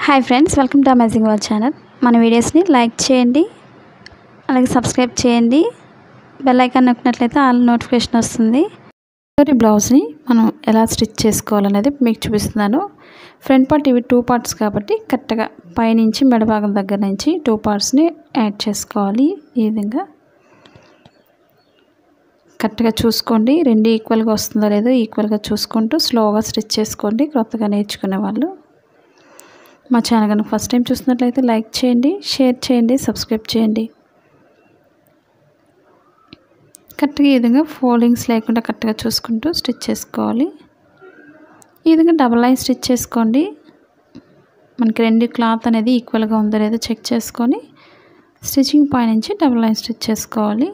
hi friends welcome to amazing world channel మన వీడియోస్ని like చేయండి అలాగే సబ్స్క్రైబ్ చేయండి బెల్ ఐకాన్ నొక్కినట్లయితే ఆల్ నోటిఫికేషన్ వస్తుంది ఈ బ్లౌజ్ని మనం ఎలా స్టిచ్ చేసుకోవాలనేది మీకు చూపిస్తున్నాను ఫ్రంట్ పార్ట్ ఇవి టూ పార్ట్స్ కాబట్టి కరెక్ట్గా పైనుంచి మెడ భాగం దగ్గర నుంచి టూ పార్ట్స్ని యాడ్ చేసుకోవాలి ఈ విధంగా కరెక్ట్గా చూసుకోండి రెండు ఈక్వల్గా వస్తుందో లేదో ఈక్వల్గా చూసుకుంటూ స్లోగా స్టిచ్ చేసుకోండి కొత్తగా నేర్చుకునే వాళ్ళు మా ఛానల్ కనుక ఫస్ట్ టైం చూసినట్లయితే లైక్ చేయండి షేర్ చేయండి సబ్స్క్రైబ్ చేయండి కరెక్ట్గా ఈ విధంగా ఫోల్డింగ్స్ లేకుండా కరెక్ట్గా చూసుకుంటూ స్టిచ్ చేసుకోవాలి ఈ విధంగా డబల్ లైన్ స్టిచ్ చేసుకోండి మనకి రెండు క్లాత్ అనేది ఈక్వల్గా ఉందో లేదో చెక్ చేసుకొని స్టిచ్చింగ్ పై నుంచి డబల్ లైన్ స్టిచ్ చేసుకోవాలి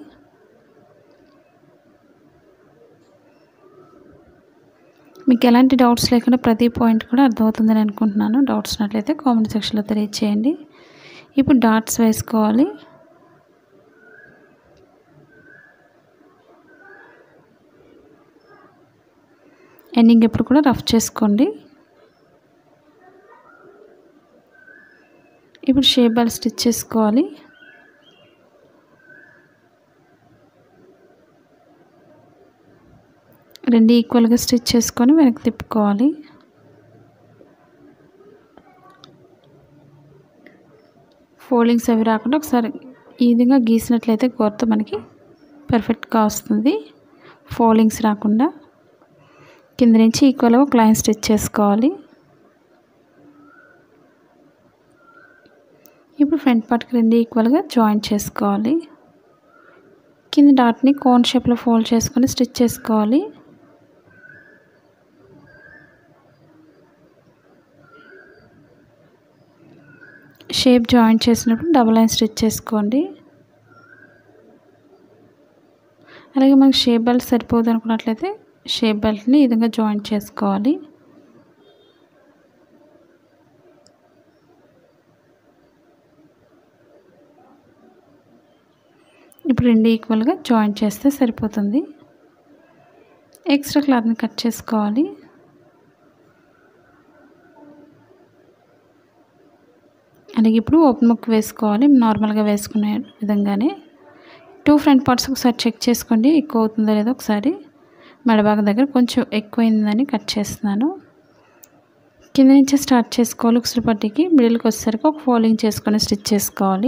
మీకు ఎలాంటి డౌట్స్ లేకుండా ప్రతి పాయింట్ కూడా అర్థమవుతుందని అనుకుంటున్నాను డౌట్స్ ఉన్నట్లయితే కామెంట్ సెక్షన్లో తెలియచేయండి ఇప్పుడు డాట్స్ వేసుకోవాలి ఎండింగ్ ఎప్పుడు కూడా రఫ్ చేసుకోండి ఇప్పుడు షేప్ బాల్ స్టిచ్ చేసుకోవాలి రెండు ఈక్వల్గా స్టిచ్ చేసుకొని వెనక్కి తిప్పుకోవాలి ఫోల్డింగ్స్ అవి రాకుండా ఒకసారి ఈ విధంగా గీసినట్లయితే గోర్త మనకి పర్ఫెక్ట్గా వస్తుంది ఫోల్డింగ్స్ రాకుండా కింద నుంచి ఈక్వల్గా ఒక లైన్ స్టిచ్ చేసుకోవాలి ఇప్పుడు ఫ్రంట్ పార్ట్కి రెండు ఈక్వల్గా జాయింట్ చేసుకోవాలి కింద డాట్ని కోన్ షేప్లో ఫోల్డ్ చేసుకొని స్టిచ్ చేసుకోవాలి షేప్ జాయింట్ చేసినప్పుడు డబల్ లైన్ స్టిచ్ చేసుకోండి అలాగే మనకి షేప్ బెల్ట్ సరిపోదు అనుకున్నట్లయితే షేప్ బెల్ట్ని ఈ విధంగా జాయింట్ చేసుకోవాలి ఇప్పుడు రెండు ఈక్వల్గా జాయింట్ చేస్తే సరిపోతుంది ఎక్స్ట్రా క్లాత్ని కట్ చేసుకోవాలి అలాగే ఇప్పుడు ఓపెన్ ముక్ వేసుకోవాలి నార్మల్గా వేసుకునే విధంగానే టూ ఫ్రంట్ పార్ట్స్ ఒకసారి చెక్ చేసుకోండి ఎక్కువ అవుతుందో లేదో ఒకసారి మెడబాగం దగ్గర కొంచెం ఎక్కువైందని కట్ చేస్తున్నాను కింద నుంచి స్టార్ట్ చేసుకోవాలి ఉక్సులు పట్టికి మిడిల్కి వచ్చేసరికి ఒక ఫోల్డింగ్ చేసుకొని స్టిచ్ చేసుకోవాలి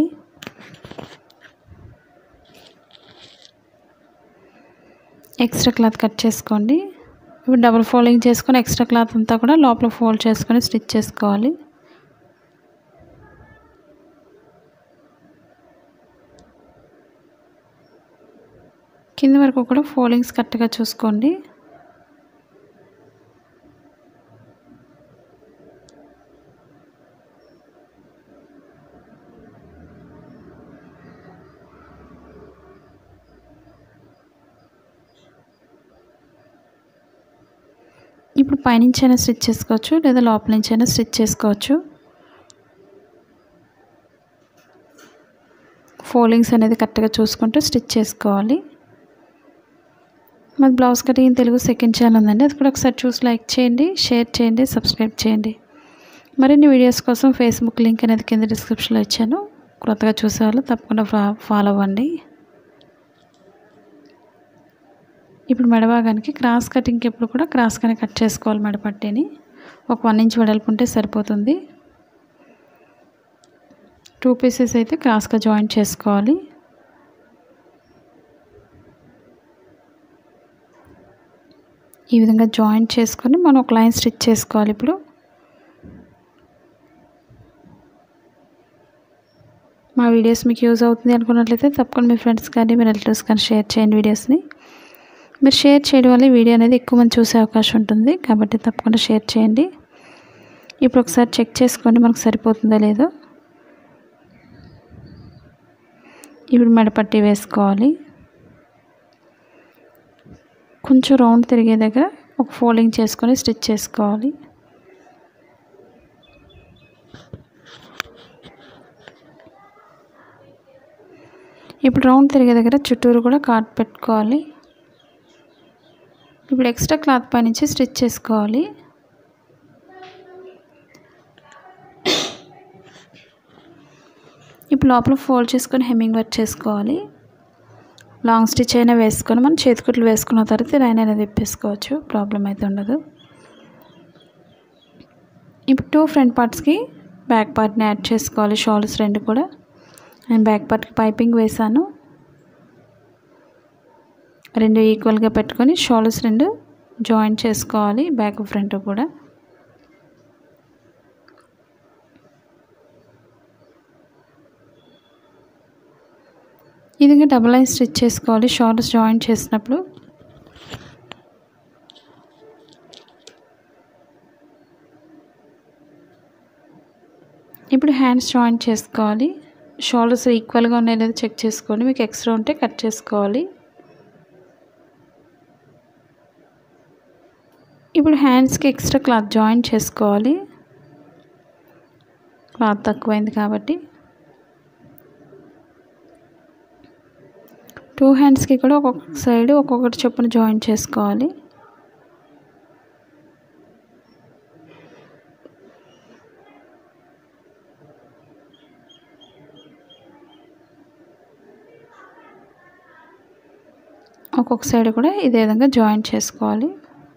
ఎక్స్ట్రా క్లాత్ కట్ చేసుకోండి ఇప్పుడు డబుల్ ఫోల్డింగ్ చేసుకొని ఎక్స్ట్రా క్లాత్ అంతా కూడా లోపల ఫోల్డ్ చేసుకొని స్టిచ్ చేసుకోవాలి కింద వరకు కూడా ఫోల్డింగ్స్ కరెక్ట్గా చూసుకోండి ఇప్పుడు పైనుంచి అయినా స్టిచ్ చేసుకోవచ్చు లేదా లోపల నుంచి అయినా స్టిచ్ చేసుకోవచ్చు ఫోల్డింగ్స్ అనేది కరెక్ట్గా చూసుకుంటూ స్టిచ్ చేసుకోవాలి మాది blouse cutting Telugu second channel ఉందండి అది కూడా ఒకసారి చూసి లైక్ చేయండి షేర్ చేయండి సబ్స్క్రైబ్ చేయండి మరిన్ని వీడియోస్ కోసం ఫేస్బుక్ లింక్ అనేది కింద డిస్క్రిప్షన్లో ఇచ్చాను కొత్తగా చూసేవాళ్ళు తప్పకుండా ఫాలో అవ్వండి ఇప్పుడు మెడభాగానికి క్రాస్ కటింగ్కి ఎప్పుడు కూడా క్రాస్గానే కట్ చేసుకోవాలి మెడపట్టిని ఒక వన్ ఇంచ్ వెడల్పు ఉంటే సరిపోతుంది టూ పీసెస్ అయితే క్రాస్గా జాయింట్ చేసుకోవాలి ఈ విధంగా జాయింట్ చేసుకొని మనం ఒక లైన్ స్టిచ్ చేసుకోవాలి ఇప్పుడు మా వీడియోస్ మీకు యూజ్ అవుతుంది అనుకున్నట్లయితే తప్పకుండా మీ ఫ్రెండ్స్ కానీ మీ రిలేటివ్స్ కానీ షేర్ చేయండి వీడియోస్ని మీరు షేర్ చేయడం వల్ల వీడియో అనేది ఎక్కువ మంది చూసే అవకాశం ఉంటుంది కాబట్టి తప్పకుండా షేర్ చేయండి ఇప్పుడు ఒకసారి చెక్ చేసుకోండి మనకు సరిపోతుందో లేదో ఇప్పుడు మెడపట్టి వేసుకోవాలి కొంచెం రౌండ్ తిరిగే దగ్గర ఒక ఫోల్డింగ్ చేసుకొని స్టిచ్ చేసుకోవాలి ఇప్పుడు రౌండ్ తిరిగే దగ్గర చుట్టూరు కూడా కాట్ పెట్టుకోవాలి ఇప్పుడు ఎక్స్ట్రా క్లాత్ పై నుంచి స్టిచ్ చేసుకోవాలి ఇప్పుడు లోపల ఫోల్డ్ చేసుకొని హెమ్మింగ్ వర్క్ చేసుకోవాలి లాంగ్ స్టిచ్ అయినా వేసుకొని మనం చేతికుట్లు వేసుకున్న తర్వాత లైన్ అనేది తిప్పేసుకోవచ్చు ప్రాబ్లం అయితే ఉండదు ఇప్పుడు టూ ఫ్రంట్ పార్ట్స్కి బ్యాక్ పార్ట్ని యాడ్ చేసుకోవాలి షోల్డర్స్ రెండు కూడా నేను బ్యాక్ పార్ట్కి పైపింగ్ వేసాను రెండు ఈక్వల్గా పెట్టుకొని షోల్డర్స్ రెండు జాయింట్ చేసుకోవాలి బ్యాక్ ఫ్రంట్ కూడా ఇది డబుల్ లైన్ స్టిచ్ చేసుకోవాలి షోల్డర్స్ జాయింట్ చేసినప్పుడు ఇప్పుడు హ్యాండ్స్ జాయింట్ చేసుకోవాలి షోల్డర్స్ ఈక్వల్గా ఉన్నాయి లేదా చెక్ చేసుకోండి మీకు ఎక్స్ట్రా ఉంటే కట్ చేసుకోవాలి ఇప్పుడు హ్యాండ్స్కి ఎక్స్ట్రా క్లాత్ జాయింట్ చేసుకోవాలి క్లాత్ తక్కువైంది కాబట్టి టూ హ్యాండ్స్కి కూడా ఒక్కొక్క సైడ్ ఒక్కొక్కటి చొప్పున జాయింట్ చేసుకోవాలి ఒక్కొక్క సైడ్ కూడా ఇదే విధంగా జాయింట్ చేసుకోవాలి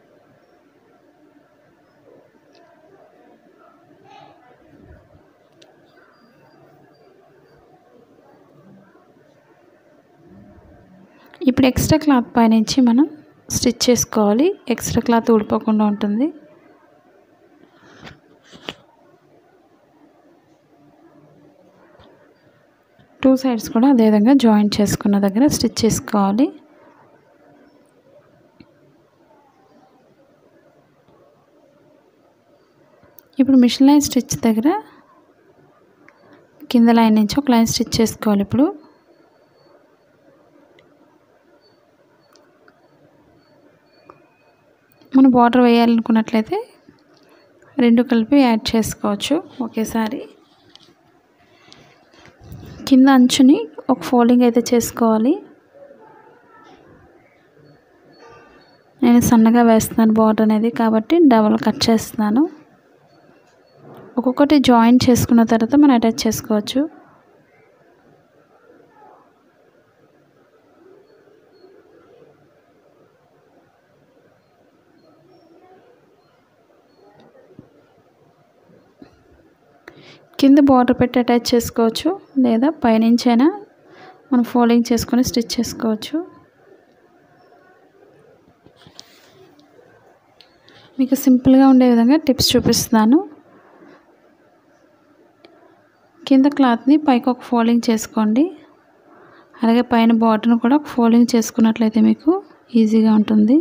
ఇప్పుడు ఎక్స్ట్రా క్లాత్ పైనుంచి మనం స్టిచ్ చేసుకోవాలి ఎక్స్ట్రా క్లాత్ ఊడిపోకుండా ఉంటుంది టూ సైడ్స్ కూడా అదేవిధంగా జాయింట్ చేసుకున్న దగ్గర స్టిచ్ చేసుకోవాలి ఇప్పుడు మిషన్ లైన్ స్టిచ్ దగ్గర కింద లైన్ నుంచి ఒక లైన్ స్టిచ్ చేసుకోవాలి ఇప్పుడు మనం బార్డర్ వేయాలనుకున్నట్లయితే రెండు కలిపి యాడ్ చేసుకోవచ్చు ఒకేసారి కింద అంచుని ఒక ఫోల్డింగ్ అయితే చేసుకోవాలి నేను సన్నగా వేస్తున్నాను బార్డర్ అనేది కాబట్టి డబల్ కట్ చేస్తున్నాను ఒక్కొక్కటి జాయిన్ చేసుకున్న తర్వాత మనం అటాచ్ చేసుకోవచ్చు కింద బార్డర్ పెట్టి అటాచ్ చేసుకోవచ్చు లేదా పైనుంచైనా మనం ఫోల్డింగ్ చేసుకొని స్టిచ్ చేసుకోవచ్చు మీకు సింపుల్గా ఉండే విధంగా టిప్స్ చూపిస్తున్నాను కింద క్లాత్ని పైకి ఒక ఫోల్డింగ్ చేసుకోండి అలాగే పైన బాటర్ను కూడా ఒక ఫోల్డింగ్ చేసుకున్నట్లయితే మీకు ఈజీగా ఉంటుంది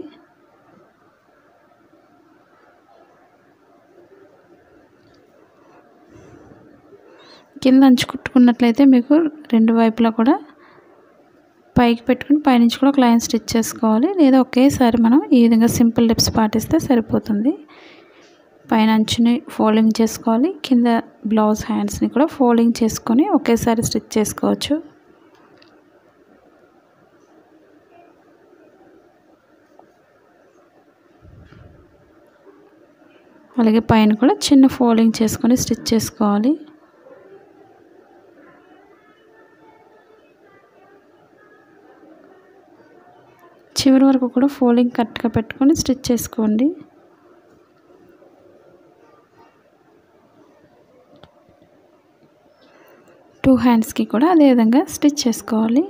కింద అంచు కుట్టుకున్నట్లయితే మీకు రెండు వైపులా కూడా పైకి పెట్టుకుని పైనుంచి కూడా ఒక లైన్ స్టిచ్ చేసుకోవాలి లేదా ఒకేసారి మనం ఈ విధంగా సింపుల్ టిప్స్ పాటిస్తే సరిపోతుంది పైన అంచుని ఫోల్డింగ్ చేసుకోవాలి కింద బ్లౌజ్ హ్యాండ్స్ని కూడా ఫోల్డింగ్ చేసుకొని ఒకేసారి స్టిచ్ చేసుకోవచ్చు అలాగే పైన కూడా చిన్న ఫోల్డింగ్ చేసుకొని స్టిచ్ చేసుకోవాలి చివరి వరకు కూడా ఫోల్డింగ్ కరెక్ట్గా పెట్టుకొని స్టిచ్ చేసుకోండి టూ హ్యాండ్స్కి కూడా అదే విధంగా స్టిచ్ చేసుకోవాలి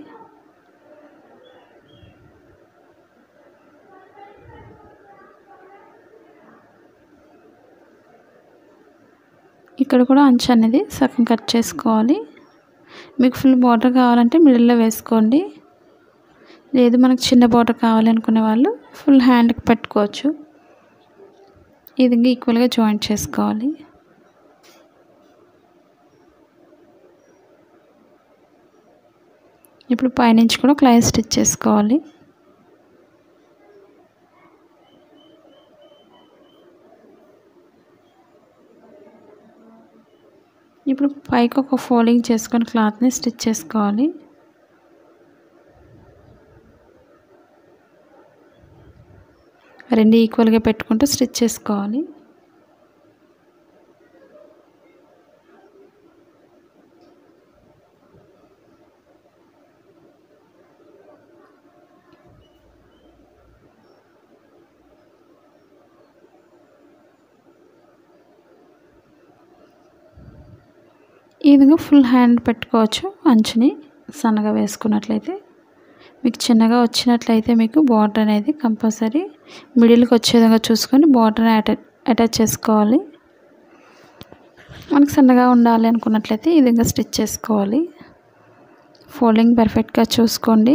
ఇక్కడ కూడా అంచు అనేది సగం కట్ చేసుకోవాలి మీకు ఫుల్ బార్డర్ కావాలంటే మిడిల్లో వేసుకోండి లేదు మనకు చిన్న బార్డర్ కావాలి అనుకునే వాళ్ళు ఫుల్ హ్యాండ్కి పెట్టుకోవచ్చు ఈ విధంగా ఈక్వల్గా జాయింట్ చేసుకోవాలి ఇప్పుడు పైనుంచి కూడా క్లైన్ స్టిచ్ చేసుకోవాలి ఇప్పుడు పైకి ఒక ఫోల్డింగ్ చేసుకొని క్లాత్ని స్టిచ్ చేసుకోవాలి రెండు ఈక్వల్గా పెట్టుకుంటూ స్టిచ్ చేసుకోవాలి ఈ విధంగా ఫుల్ హ్యాండ్ పెట్టుకోవచ్చు అంచుని సన్నగా వేసుకున్నట్లయితే మీకు చిన్నగా వచ్చినట్లయితే మీకు బార్డర్ అనేది కంపల్సరీ మిడిల్కి వచ్చే విధంగా చూసుకొని బార్డర్ అటాచ్ అటాచ్ చేసుకోవాలి మనకు సన్నగా ఉండాలి అనుకున్నట్లయితే ఈ విధంగా స్టిచ్ చేసుకోవాలి ఫోల్డింగ్ పర్ఫెక్ట్గా చూసుకోండి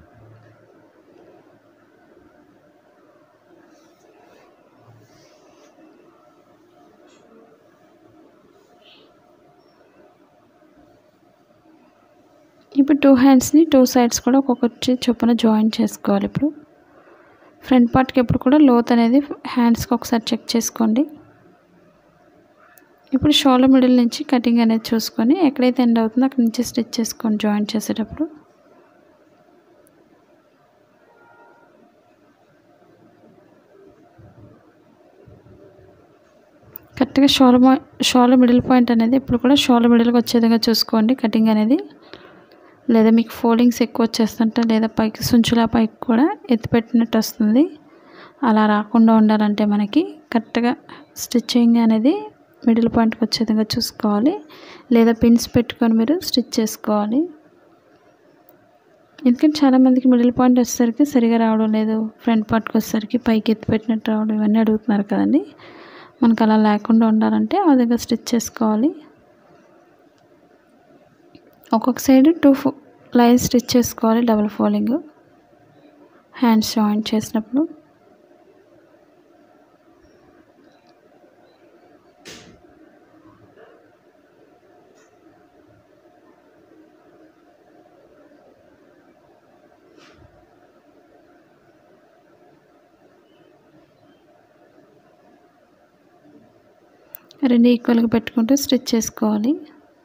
ఇప్పుడు టూ హ్యాండ్స్ని టూ సైడ్స్ కూడా ఒక్కొక్కటి చొప్పున జాయిన్ చేసుకోవాలి ఇప్పుడు ఫ్రంట్ పార్ట్కి ఎప్పుడు కూడా లోత్ అనేది హ్యాండ్స్కి ఒకసారి చెక్ చేసుకోండి ఇప్పుడు షోల్డర్ మిడిల్ నుంచి కటింగ్ అనేది చూసుకొని ఎక్కడైతే ఎండ్ అవుతుందో అక్కడ నుంచి స్టిచ్ చేసుకొని జాయిన్ చేసేటప్పుడు కరెక్ట్గా షోల్డర్ షోల్డర్ మిడిల్ పాయింట్ అనేది ఇప్పుడు కూడా షోల్డర్ మిడిల్కి వచ్చే విధంగా చూసుకోండి కటింగ్ అనేది లేదా మీకు ఫోల్డింగ్స్ ఎక్కువ వచ్చేస్తుంటే లేదా పైకి సుంచులా పైకి కూడా ఎత్తిపెట్టినట్టు వస్తుంది అలా రాకుండా ఉండాలంటే మనకి కరెక్ట్గా స్టిచ్చింగ్ అనేది మిడిల్ పాయింట్కి వచ్చే విధంగా చూసుకోవాలి లేదా పిన్స్ పెట్టుకొని మీరు స్టిచ్ చేసుకోవాలి ఎందుకంటే చాలామందికి మిడిల్ పాయింట్ వచ్చేసరికి సరిగా రావడం లేదు ఫ్రంట్ పార్ట్కి వచ్చేసరికి పైకి ఎత్తి పెట్టినట్టు రావడం ఇవన్నీ అడుగుతున్నారు కదండి మనకు అలా లేకుండా ఉండాలంటే ఆ విధంగా స్టిచ్ చేసుకోవాలి ఒక్కొక్క సైడ్ టూ లైన్స్ స్టిచ్ చేసుకోవాలి డబుల్ ఫోల్డింగ్ హ్యాండ్స్ జాయింట్ చేసినప్పుడు రెండు ఈక్వల్గా పెట్టుకుంటూ స్టిచ్ చేసుకోవాలి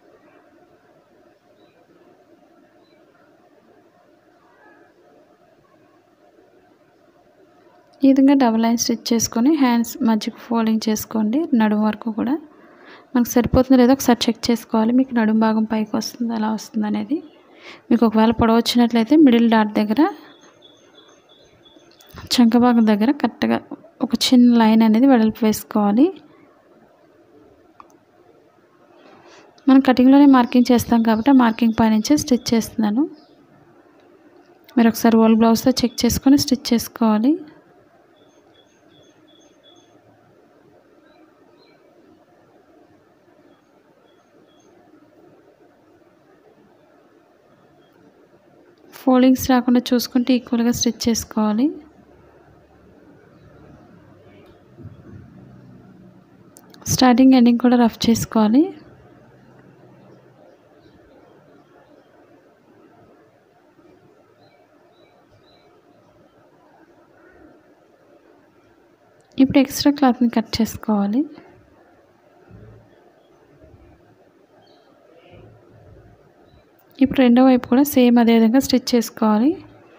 ఈ విధంగా డబల్ లైన్ స్టిచ్ చేసుకొని హ్యాండ్స్ మధ్యకు ఫోల్డింగ్ చేసుకోండి నడుము వరకు కూడా మనకు సరిపోతుందో లేదో ఒకసారి చెక్ చేసుకోవాలి మీకు నడుము భాగం పైకి వస్తుంది ఎలా వస్తుంది అనేది మీకు ఒకవేళ పొడవు వచ్చినట్లయితే మిడిల్ డాట్ దగ్గర చంక భాగం దగ్గర కరెక్ట్గా ఒక చిన్న లైన్ అనేది వెడల్పు వేసుకోవాలి మనం కటింగ్లోనే మార్కింగ్ చేస్తాం కాబట్టి ఆ మార్కింగ్ పైనుంచి స్టిచ్ చేస్తున్నాను మీరు ఒకసారి ఓల్ బ్లౌజ్తో చెక్ చేసుకొని స్టిచ్ చేసుకోవాలి ఫోల్డింగ్స్ రాకుండా చూసుకుంటే ఈక్వల్గా స్టిచ్ చేసుకోవాలి స్టార్టింగ్ ఎండింగ్ కూడా రఫ్ చేసుకోవాలి ఇప్పుడు ఎక్స్ట్రా క్లాత్ని కట్ చేసుకోవాలి ఇప్పుడు రెండో వైపు కూడా సేమ్ అదే విధంగా స్టిచ్ చేసుకోవాలి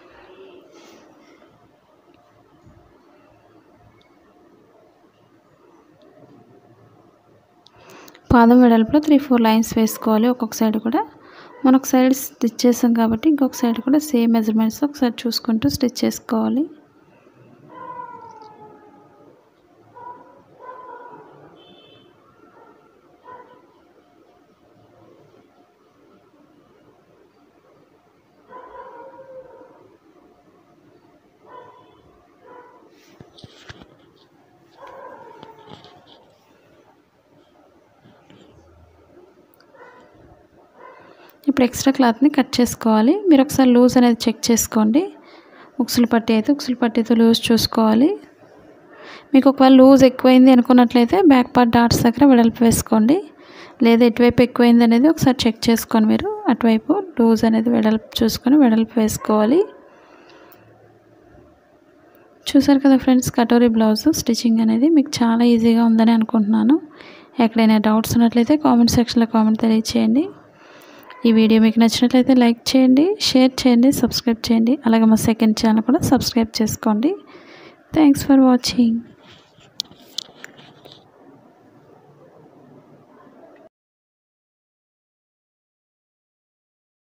పాదం వెడల్పులో త్రీ ఫోర్ లైన్స్ వేసుకోవాలి ఒక్కొక్క సైడ్ కూడా మనొక సైడ్ స్టిచ్ చేసాం కాబట్టి ఇంకొక సైడ్ కూడా సేమ్ మెజర్మెంట్స్ ఒకసారి చూసుకుంటూ స్టిచ్ చేసుకోవాలి ఇప్పుడు ఎక్స్ట్రా క్లాత్ని కట్ చేసుకోవాలి మీరు ఒకసారి లూజ్ అనేది చెక్ చేసుకోండి ఉక్సులు పట్టి అయితే ఉక్సులు పట్టితో లూజ్ చూసుకోవాలి మీకు ఒకవేళ లూజ్ ఎక్కువైంది అనుకున్నట్లయితే బ్యాక్ పార్ట్ డాట్స్ దగ్గర వెడల్పు వేసుకోండి లేదా ఎటువైపు ఎక్కువైంది అనేది ఒకసారి చెక్ చేసుకొని మీరు అటువైపు లూజ్ అనేది వెడల్పు చూసుకొని వెడల్పు వేసుకోవాలి చూసారు కదా ఫ్రెండ్స్ కటోరీ బ్లౌజ్ స్టిచ్చింగ్ అనేది మీకు చాలా ఈజీగా ఉందని అనుకుంటున్నాను ఎక్కడైనా డౌట్స్ ఉన్నట్లయితే కామెంట్ సెక్షన్లో కామెంట్ తెలియచేయండి ఈ వీడియో మీకు నచ్చినట్లయితే లైక్ చేయండి షేర్ చేయండి సబ్స్క్రైబ్ చేయండి అలాగే మా సెకండ్ ఛానల్ కూడా సబ్స్క్రైబ్ చేసుకోండి థ్యాంక్స్ ఫర్ వాచింగ్